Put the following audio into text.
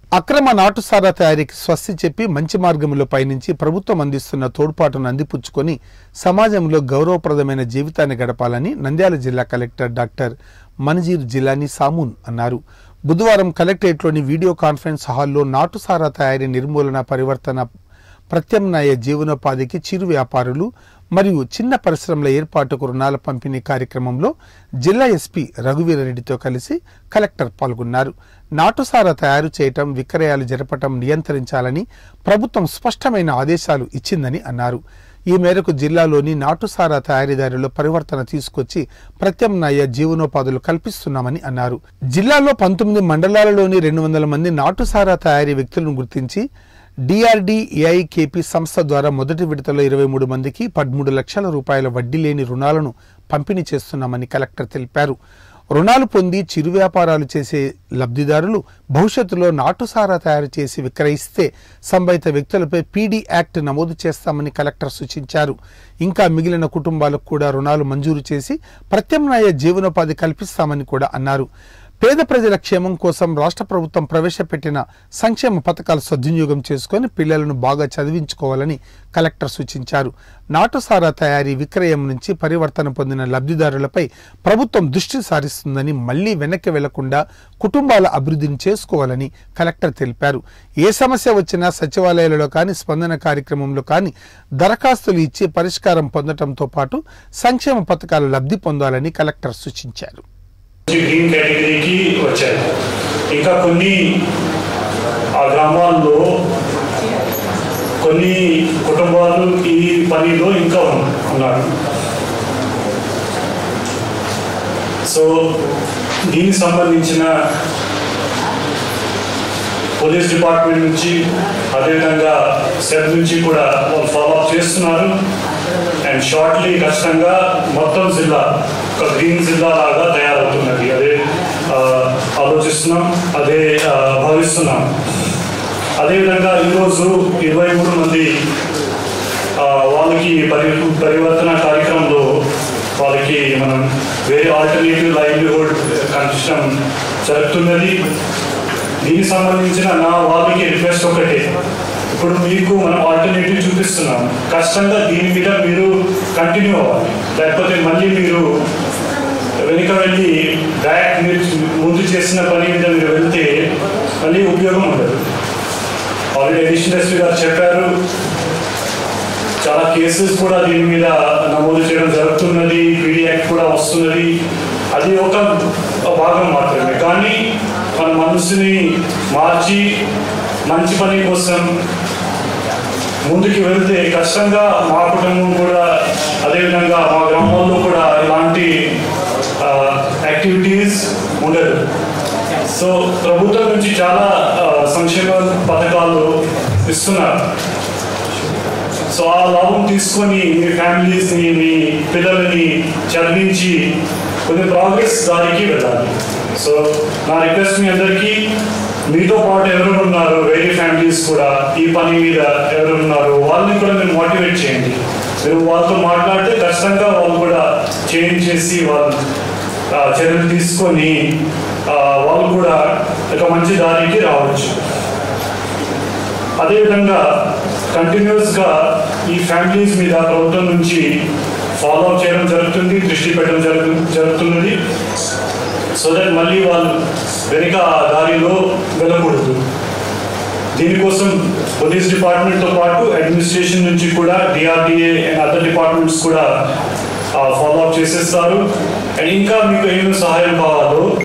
అక్రమ నాటుసారా తయారీకి స్వస్తి చెప్పి మంచి మార్గంలో పయనించి ప్రభుత్వం అందిస్తున్న తోడ్పాటును అందిపుచ్చుకొని సమాజంలో గౌరవప్రదమైన జీవితాన్ని గడపాలని నంద్యాల జిల్లా కలెక్టర్ డాక్టర్ మన్జీర్ జిలానీ సామూన్ అన్నారు బుధవారం కలెక్టరేట్లోని వీడియో కాన్ఫరెన్స్ హాల్లో నాటుసారా తయారీ నిర్మూలన పరివర్తన ప్రత్యామ్నాయ జీవనోపాధికి చిరు వ్యాపారులు మరియు చిన్న పరిశ్రమల ఏర్పాటుకు రుణాల పంపిణీ కార్యక్రమంలో జిల్లా ఎస్పీ రఘువీరారెడ్డితో కలిసి కలెక్టర్ పాల్గొన్నారు నాటుసారా తయారు చేయటం విక్రయాలు జరపటం నియంత్రించాలని ప్రభుత్వం స్పష్టమైన ఆదేశాలు ఇచ్చిందని అన్నారు ఈ మేరకు జిల్లాలోని నాటుసారా తయారీదారులో పరివర్తన తీసుకొచ్చి ప్రత్యామ్నాయ జీవనోపాధులు కల్పిస్తున్నామని అన్నారు జిల్లాలో పంతొమ్మిది మండలాలలోని రెండు వందల మంది నాటుసారా తయారీ వ్యక్తులను గుర్తించి డిఆర్డి ఏఐకేపీ సంస్థ ద్వారా మొదటి విడతలో ఇరవై మూడు మందికి పదమూడు లక్షల రూపాయల వడ్డీ లేని రుణాలను పంపిణీ చేస్తున్నామని కలెక్టర్ తెలిపారు రుణాలు పొంది చిరు వ్యాపారాలు చేసే లబ్ధిదారులు భవిష్యత్తులో నాటుసారా తయారు చేసి విక్రయిస్తే సంబంధిత వ్యక్తులపై పీడీ యాక్ట్ నమోదు చేస్తామని కలెక్టర్ సూచించారు ఇంకా మిగిలిన కుటుంబాలకు కూడా రుణాలు మంజూరు చేసి ప్రత్యామ్నాయ జీవనోపాధి కల్పిస్తామని కూడా అన్నారు పేద ప్రజల క్షేమం కోసం రాష్ట్ర ప్రభుత్వం ప్రవేశపెట్టిన సంక్షేమ పథకాలు సద్వినియోగం చేసుకొని పిల్లలను బాగా చదివించుకోవాలని కలెక్టర్ సూచించారు నాటుసారా తయారీ విక్రయం నుంచి పరివర్తన పొందిన లబ్ధిదారులపై ప్రభుత్వం దృష్టి సారిస్తుందని మళ్లీ వెనక్కి వెళ్లకుండా కుటుంబాల అభివృద్ధిని చేసుకోవాలని కలెక్టర్ తెలిపారు ఏ సమస్య వచ్చినా సచివాలయాలలో కానీ స్పందన కార్యక్రమంలో కానీ దరఖాస్తులు ఇచ్చి పరిష్కారం పొందడంతో పాటు సంక్షేమ పథకాల లబ్ధి పొందాలని కలెక్టర్ సూచించారు నుంచి గ్రీన్ కేటగిరీకి వచ్చారు ఇంకా కొన్ని ఆ గ్రామాల్లో కొన్ని కుటుంబాలు ఈ పనిలో ఇంకా ఉన్- ఉన్నారు సో దీనికి సంబంధించిన పోలీస్ డిపార్ట్మెంట్ నుంచి అదేవిధంగా సెట్ నుంచి కూడా వాళ్ళు ఫాలో అప్ చేస్తున్నారు అండ్ షార్ట్లీ ఖచ్చితంగా మొత్తం జిల్లా ఒక గ్రీన్ జిల్లా లాగా తయారవుతున్నది అదే ఆ, ఆలోచిస్తున్నాం అదే ఆ, భావిస్తున్నాం అదేవిధంగా ఈరోజు ఇరవై మూడు మంది ఆ, వాళ్ళకి పరి పరివర్తన కార్యక్రమంలో వాళ్ళకి మనం వేరే ఆల్టర్నేటివ్ లైవ్లీహుడ్ కన్స్ట్రక్షన్ జరుగుతున్నది దీనికి సంబంధించిన నా వాళ్ళకి రిక్వెస్ట్ ఒకటే ఇప్పుడు మీకు మనం ఆల్టర్నేటివ్ చూపిస్తున్నాం కష్టంగా దీని మీద మీరు కంటిన్యూ అవ్వాలి లేకపోతే మళ్ళీ మీరు వెనుక వెళ్ళి బ్యాక్ మీరు ముందు చేసిన పని మీద మీరు వెళ్తే మళ్ళీ ఉపయోగం ఉండదు ఆల్రెడీ అడిషనల్ ఎస్పీ గారు చెప్పారు చాలా కేసెస్ కూడా దీని మీద నమోదు చేయడం జరుగుతున్నది పీడీ యాక్ట్ కూడా వస్తున్నది అది ఒక భాగం మాత్రమే కానీ మన మనసుని మార్చి మంచి పని కోసం ముందుకు వెళ్తే కష్టంగా మా కుటుంబం కూడా అదేవిధంగా మా గ్రామంలో కూడా ఇలాంటి యాక్టివిటీస్ ఉండదు సో ప్రభుత్వం నుంచి చాలా ఆ, సంక్షేమ పథకాలు ఇస్తున్నారు సో ఆ లాభం తీసుకొని మీ ఫ్యామిలీస్ని మీ పిల్లలని చదివించి కొంచెం ప్రోగ్రెస్ దానికి వెళ్ళాలి సో నా రిక్వెస్ట్ మీ అందరికీ మీతో పాటు ఎవరు ఉన్నారు వేరే ఫ్యామిలీస్ కూడా ఈ పని మీద ఎవరు ఉన్నారు వాళ్ళని కూడా మీరు మోటివేట్ చేయండి మీరు వాళ్ళతో మాట్లాడితే ఖచ్చితంగా వాళ్ళు కూడా చేంజ్ చేసి వాళ్ళు ఆ, చర్యలు తీసుకొని ఆ, వాళ్ళు కూడా ఒక మంచి దారికి రావచ్చు అదేవిధంగా కంటిన్యూస్గా ఈ ఫ్యామిలీస్ మీద ప్రభుత్వం నుంచి ఫాలో అప్ చేయడం జరుగుతుంది దృష్టి పెట్టడం జరుగు జరుగుతున్నది సో దట్ మళ్ళీ వాళ్ళు వెనుక దారిలో వెళ్ళకూడదు దీనికోసం పోలీస్ డిపార్ట్మెంట్తో పాటు అడ్మినిస్ట్రేషన్ నుంచి కూడా డిఆర్డిఏ అండ్ అదర్ డిపార్ట్మెంట్స్ కూడా ఫాలో అప్ చేసేస్తారు అండ్ ఇంకా మీకు ఏమైనా సహాయం కావాలో